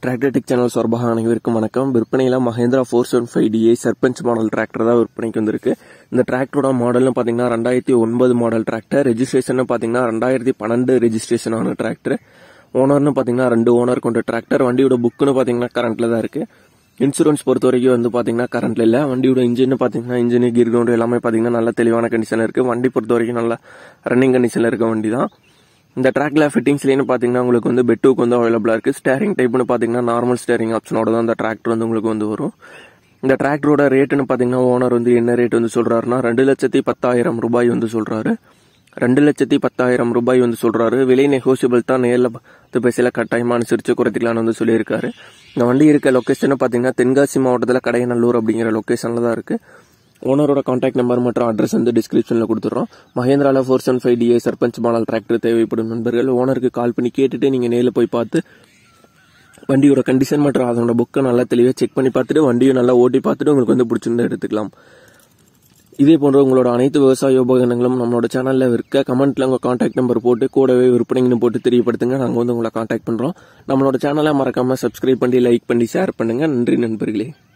tractor tech channel சார்பாக அனைவருக்கும் வணக்கம் விற்பனையில் Mahindra four seven five D I Sarpanch model tractor தான் விற்பனைக்கு வந்திருக்கு இந்த டிராக்டரோட மாடல்னு பார்த்தீங்கன்னா ரெண்டாயிரத்தி ஒன்பது மாடல் டிராக்டர் ரெஜிஸ்ட்ரேஷன் பார்த்தீங்கன்னா ரெண்டாயிரத்தி பன்னெண்டு ரெஜிஸ்ட்ரேஷன் ஆன டிராக்டர் ஓனர்னு பார்த்தீங்கன்னா ரெண்டு ஓனர் கொண்ட டிராக்டர் வண்டியோட புக்குன்னு பார்த்தீங்கன்னா கரண்ட்ல தான் இருக்கு இன்சூரன்ஸ் பொறுத்த வரைக்கும் வந்து பார்த்தீங்கன்னா கரண்ட்ல இல்லை வண்டியோட இன்ஜின் பார்த்தீங்கன்னா இன்ஜின் கீர் கிரவுண்ட் எல்லாமே பார்த்தீங்கன்னா நல்ல தெளிவான கண்டிஷனில் இருக்கு வண்டி பொறுத்த வரைக்கும் நல்ல ரன்னிங் கண்டிஷனில் இருக்க வண்டி தான் இந்த ட்ராக்ல ஃபிட்டிங்ஸ்லேன்னு பார்த்தீங்கன்னா உங்களுக்கு வந்து பெட்டுக்கு வந்து அவைலபிளாக இருக்குது ஸ்டேரிங் டைப்னு பார்த்தீங்கன்னா நார்மல் ஸ்டேரிங் ஆப்ஷனோட தான் இந்த டிராக்டர் வந்து உங்களுக்கு வந்து வரும் இந்த டிராக்டரோட ரேட்டுன்னு பார்த்தீங்கன்னா ஓனர் வந்து என்ன ரேட் வந்து சொல்கிறாருன்னா ரெண்டு லட்சத்தி பத்தாயிரம் ரூபாய் வந்து சொல்கிறாரு ரெண்டு லட்சத்தி பத்தாயிரம் ரூபாய் வந்து சொல்கிறாரு விலை நெகோசியபிள் தான் நேரில் பத்து பைசையில் கட்டாயமாக அனுசரித்து குறைத்திக்கலாம்னு வந்து சொல்லியிருக்காரு இந்த வண்டி இருக்க லொக்கேஷன் பார்த்தீங்கன்னா தென்காசி மாவட்டத்தில் கடையநல்லூர் அப்படிங்கிற லொக்கேஷனில் தான் இருக்குது ஓனரோட காண்டாக்ட் நம்பர் மற்றும் அட்ரஸ் வந்து டிஸ்கிரிப்ஷனில் கொடுத்துட்றோம் மகேந்திரால four seven five D I Sarpanch model tractor தேவைப்படும் நண்பர்கள் ஓனருக்கு கால் பண்ணி கேட்டுட்டு நீங்கள் நேரில் போய் பார்த்து வண்டியோட கண்டிஷன் மற்றும் அதோட புக்கை நல்லா தெளிவாக செக் பண்ணி பார்த்துட்டு வண்டியை நல்லா ஓட்டி பார்த்துட்டு உங்களுக்கு வந்து பிடிச்சிருந்தா எடுத்துக்கலாம் இதே போன்ற உங்களோட அனைத்து விவசாய உபகரணங்களும் நம்மளோட சேனலில் இருக்க கமெண்ட்ல உங்கள் காண்டாக்ட் நம்பர் போட்டு கூடவே விற்பனைன்னு போட்டு தெரியப்படுத்துங்க நாங்கள் வந்து உங்களை காண்டாக்ட் பண்ணுறோம் நம்மளோட சேனலை மறக்காமல் சப்ஸ்கிரைப் பண்ணி லைக் பண்ணி ஷேர் பண்ணுங்க நன்றி நண்பர்களே